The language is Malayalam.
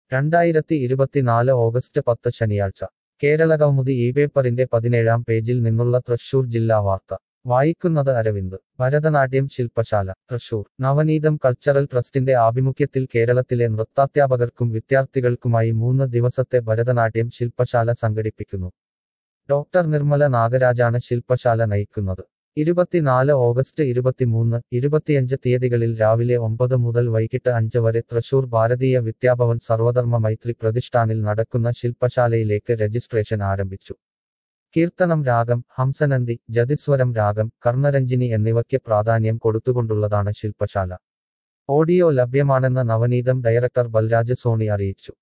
രണ്ടായിരത്തി ഇരുപത്തിനാല് ഓഗസ്റ്റ് പത്ത് ശനിയാഴ്ച കേരള കൗമുദി ഈ പേപ്പറിന്റെ പതിനേഴാം പേജിൽ നിന്നുള്ള തൃശൂർ ജില്ലാ വാർത്ത വായിക്കുന്നത് അരവിന്ദ് ഭരതനാട്യം ശില്പശാല തൃശൂർ നവനീതം കൾച്ചറൽ ട്രസ്റ്റിന്റെ ആഭിമുഖ്യത്തിൽ കേരളത്തിലെ നൃത്താധ്യാപകർക്കും വിദ്യാർത്ഥികൾക്കുമായി മൂന്ന് ദിവസത്തെ ഭരതനാട്യം ശില്പശാല സംഘടിപ്പിക്കുന്നു ഡോക്ടർ നിർമ്മല നാഗരാജാണ് ശില്പശാല നയിക്കുന്നത് ഇരുപത്തിനാല് ഓഗസ്റ്റ് ഇരുപത്തിമൂന്ന് ഇരുപത്തിയഞ്ച് തീയതികളിൽ രാവിലെ ഒമ്പത് മുതൽ വൈകിട്ട് അഞ്ച് വരെ തൃശൂർ ഭാരതീയ വിദ്യാഭവൻ സർവധർമ്മ മൈത്രി പ്രതിഷ്ഠാനിൽ നടക്കുന്ന ശില്പശാലയിലേക്ക് രജിസ്ട്രേഷൻ ആരംഭിച്ചു കീർത്തനം രാഗം ഹംസനന്ദി ജതിസ്വരം രാഗം കർണരഞ്ജിനി എന്നിവയ്ക്ക് പ്രാധാന്യം കൊടുത്തുകൊണ്ടുള്ളതാണ് ശില്പശാല ഓഡിയോ ലഭ്യമാണെന്ന് നവനീതം ഡയറക്ടർ ബൽരാജ് സോണി അറിയിച്ചു